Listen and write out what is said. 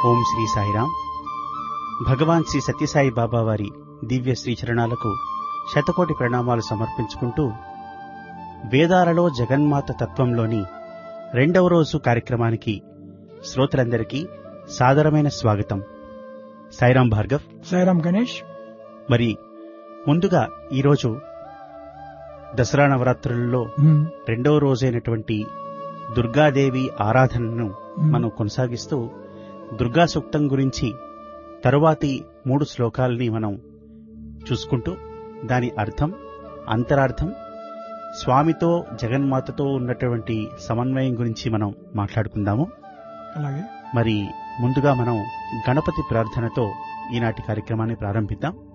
ఓం శ్రీ సాయిరాం భగవాన్ శ్రీ సత్యసాయి బాబా వారి దివ్య శ్రీచరణాలకు శతకోటి ప్రణామాలు సమర్పించుకుంటూ వేదాలలో జగన్మాత తత్వంలోని రెండవ రోజు కార్యక్రమానికి శ్రోతలందరికీ సాదరమైన స్వాగతం సాయిరాం భార్గవ్ సాయిరామ్ గణేష్ మరి ముందుగా ఈరోజు దసరా నవరాత్రులలో మ్మ్. రెండవ రోజైనటువంటి దుర్గాదేవి ఆరాధనను మ్మ్. మనం కొనసాగిస్తూ దుర్గా సూక్తం గురించి తరువాతి మూడు శ్లోకాలని మనం చూసుకుంటూ దాని అర్థం అంతరార్థం స్వామితో జగన్మాతతో ఉన్నటువంటి సమన్వయం గురించి మనం మాట్లాడుకుందాము అలాగే మరి ముందుగా మనం గణపతి ప్రార్థనతో ఈనాటి కార్యక్రమాన్ని ప్రారంభిద్దాం